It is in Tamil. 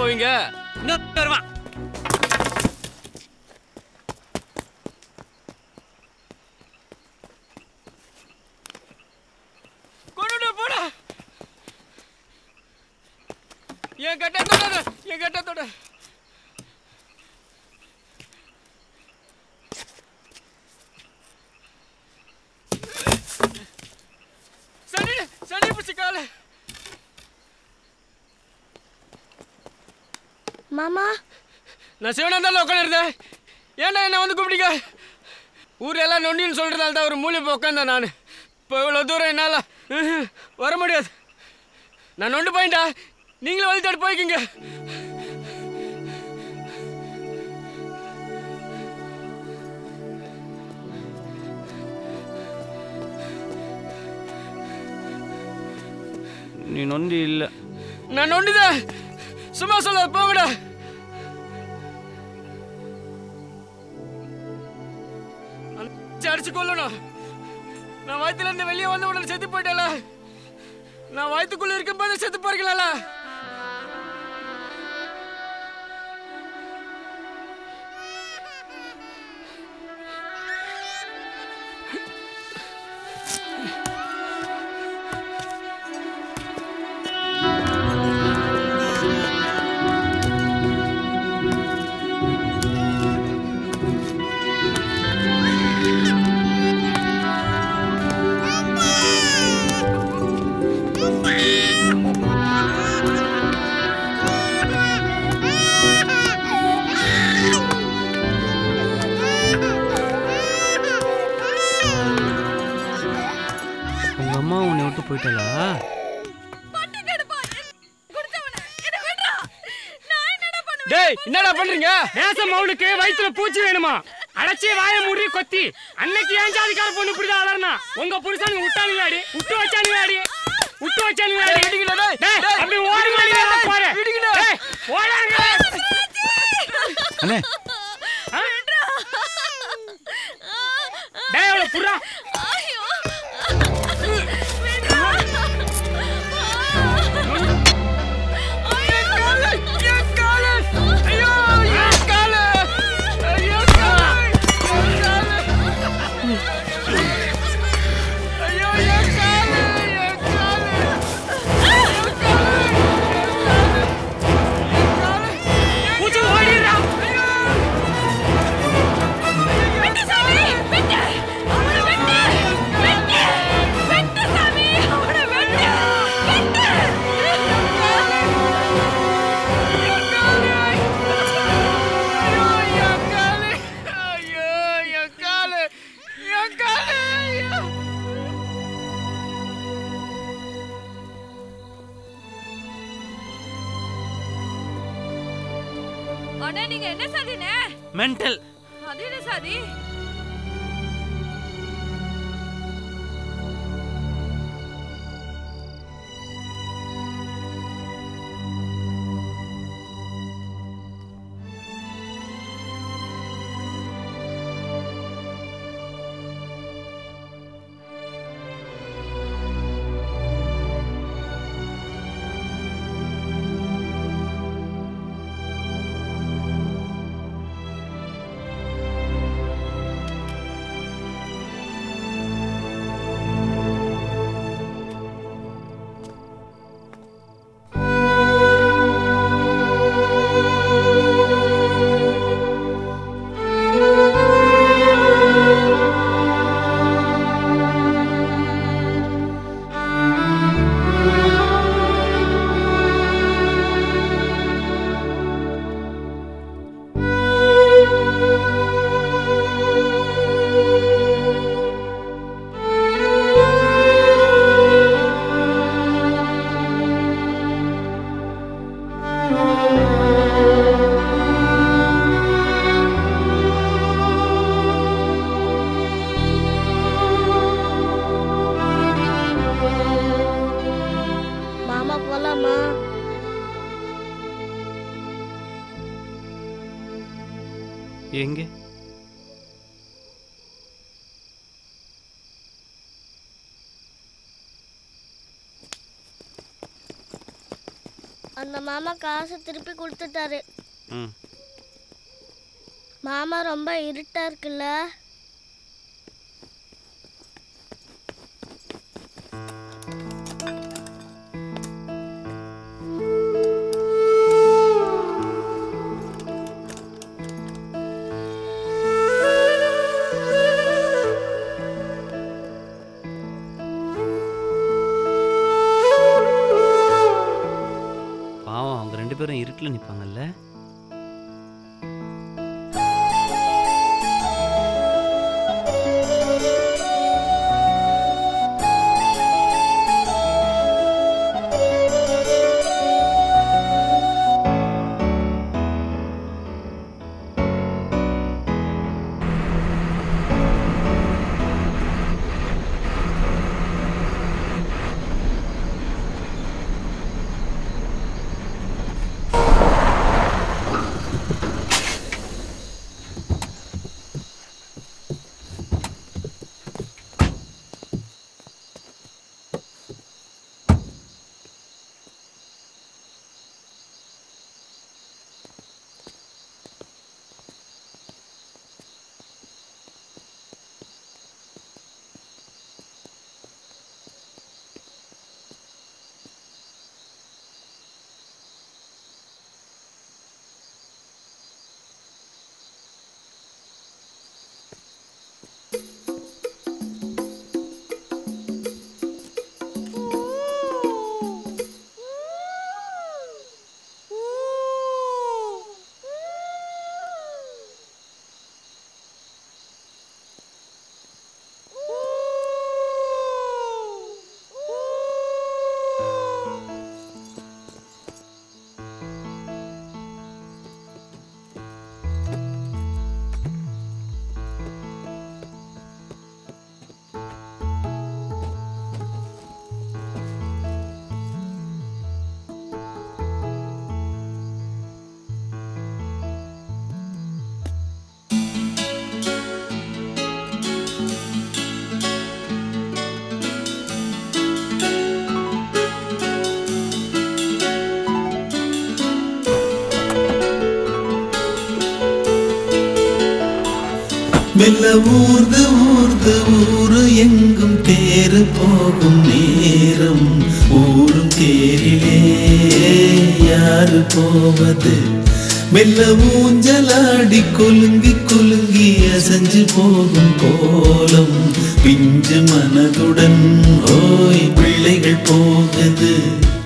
போவீங்க இன்னும் வருவான் கொண்டு போடா என் கட்ட தொடாத என் கட்ட தொட சனி சனி பிடிச்சி கால மாமா நான் சிவனாந்தால உட்காந்துருந்தேன் ஏன்டா என்ன வந்து கூப்பிட்டீங்க ஊர் எல்லாம் நொண்டின்னு சொல்றதால தான் ஒரு மூலை போய் உட்காந்தேன் நான் இப்போ இவ்வளோ தூரம் என்னால் வர முடியாது நான் நொண்டு போயிட்டா நீங்களும் வழி தேடி போய்க்கிங்க நீ நொண்டி இல்லை நான் நொண்டிதான் சும்மா சொல்ல போங்கடா அந்த அடிச்சு கொல்லணும் நான் வயித்துல இருந்து வெளியே வந்த உடனே செத்து போயிட்டேல நான் வயித்துக்குள்ள இருக்கும்போது செத்து போறீங்களா உங்க அம்மா உன்னை விட்டு போயிட்டாளா டேய் என்னடா பண்றீங்க நேசம் அவளுக்கு வயித்துல பூச்சி வேணுமா அடைச்சி வாய மூடி கொத்தி அன்னைக்கு ஏன் ஜாதிக்கார பொண்ணு இப்படிதான் அலறனா உங்க புருஷனுக்கு விட்டானுங்க அடி விட்டு வச்சானுங்க அடி விட்டு வச்சானுங்க அடி இடிங்கடா, டேய், டேய், டேய், அப்படி ஓடி மாடி இடிங்கடா, வேற போறேன் இடிங்கடா. டேய், ஓடாங்க அண்ணே ஆ? டேய் அவளை புறா என் காலு! ஐயோ, என் காலு! ஐயோ, காலு! என் காலு! ஐயோ, என் காலு! என் காலு! என் காலு! என் காலு! பூச்சி ஓடிடுறா ஐயோ, என் காலு! ஐயோ, என் காலு! என் காலு! ஐயோ! அண்ணா நீங்க என்ன சாதினே மென்டல் அது என்ன சாதி மாமா போலாமா எங்கே அந்த மாமா காசை திருப்பி கொடுத்துட்டாரு ம் மாமா ரொம்ப இருட்டா இருக்குல்ல பாவம் அவங்க ரெண்டு பேரும் இருட்டில் நிற்பாங்கல்ல மெல்ல ஊர்ந்து ஊர்ந்து ஊரு எங்கும் தேரு போகும் நேரம் ஊரும் தேரிலே யாரு போவது மெல்ல ஊஞ்சலாடி குலுங்கி குலுங்கி அசைஞ்சு போகும் கோலம் பிஞ்சு மனதுடன் ஓய் பிள்ளைகள் போகுது